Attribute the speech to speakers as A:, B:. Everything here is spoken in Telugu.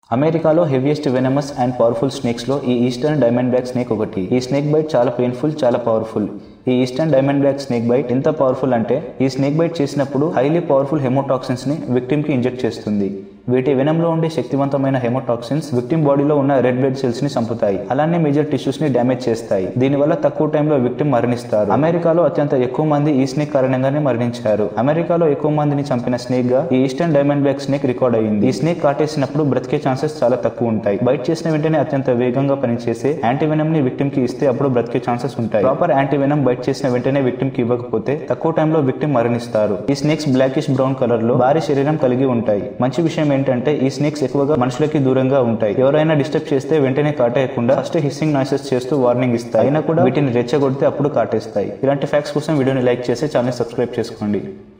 A: అమెరికాలో హెవీయెస్ట్ వెనమస్ అండ్ పవర్ఫుల్ స్నేక్స్లో ఈ ఈస్టర్న్ డైమండ్ బ్లాక్ స్నేక్ ఒకటి ఈ స్నేక్ బైట్ చాలా పెయిన్ఫుల్ చాలా పవర్ఫుల్ ఈ eastern diamond black snake bite ఎంత పవర్ఫుల్ అంటే ఈ స్నేక్ బైట్ చేసినప్పుడు హైలీ పవర్ఫుల్ హెమోటాక్సిన్స్ ని విక్టిమ్ కి ఇంజెక్ట్ చేస్తుంది వీటి వెనంలో ఉండే శక్తివంతమైన హెమోటాక్సిన్స్ విక్టిమ్ బాడీలో ఉన్న రెడ్ బ్లడ్ సెల్స్ ని చంపుతాయి అలానే మేజర్ టిష్యూస్ ని డ్యామేజ్ చేస్తాయి దీనివల్ల తక్కువ టైంలో విక్టిమ్ మరణిస్తారు అమెరికాలో అత్యంత ఎక్కువ మంది ఈ స్నేక్ కారణంగానే మరణించారు అమెరికాలో ఎక్కువ మందిని చంపిన స్నేక్ గా ఈ eastern diamond black snake record అయింది ఈ స్నేక్ కాటేసినప్పుడు బ్రతికే ఛాన్సెస్ చాలా తక్కువ ఉంటాయి బైట్ చేసిన వెంటనే అత్యంత వేగంగా పనిచేసే యాంటీవెనం ని విక్టిమ్ కి ఇస్తే అప్పుడు బ్రతికే ఛాన్సెస్ ఉంటాయి ప్రాపర్ యాంటీవెనం బైట్ చేసిన వెంటనే విక్టిమ్ కి ఇవ్వకపోతే తక్కువ టైంలో విక్టిమ్ మరణిస్తారు ఈ స్నేక్స్ బ్లాకిష్ బ్రౌన్ కలర్ లో భారీ శరీరం కలిగి ఉంటాయి మంచి విషయం ఏంటంటే ఈ స్నేక్స్ ఎక్కువగా మనుషులకి దూరంగా ఉంటాయి ఎవరైనా డిస్టర్బ్ చేస్తే వెంటనే కాటేయకుండా ఫస్ట్ హిస్సింగ్ నాయిసెస్ చేస్తూ వార్నింగ్ ఇస్తాయి అయినా కూడా వీటిని రెచ్చగొడితే అప్పుడు కాటేస్తాయి ఇలాంటి ఫ్యాక్ట్స్ కోసం వీడియోని లైక్ చేసి ఛానల్ సబ్స్క్రైబ్ చేసుకోండి